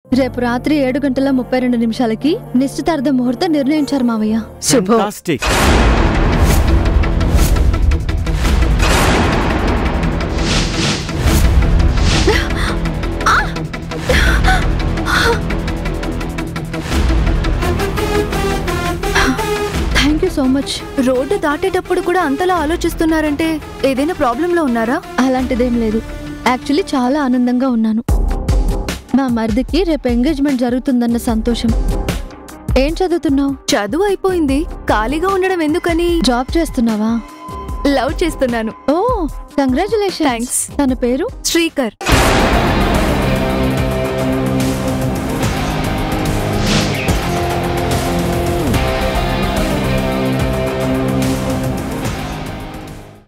రేపు రాత్రి ఏడు గంటల ముప్పై రెండు నిమిషాలకి నిశ్చితార్థ ముహూర్తం నిర్ణయించారు మావయ్య శుభం Fantastic. Thank you so much road దాటేటప్పుడు కూడా అంతలా ఆలోచిస్తున్నారంటే ఏదైనా ప్రాబ్లంలో ఉన్నారా అలాంటిదేం లేదు యాక్చువల్లీ చాలా ఆనందంగా ఉన్నాను మా మరిదికి రేపు ఎంగేజ్మెంట్ జరుగుతుందన్న సంతోషం ఏం చదువుతున్నావు చదువు అయిపోయింది ఖాళీగా ఉండడం ఎందుకని జాబ్ చేస్తున్నావా లవ్ చేస్తున్నాను ఓ కంగ్రాచులేషన్ Thanks. తన పేరు శ్రీకర్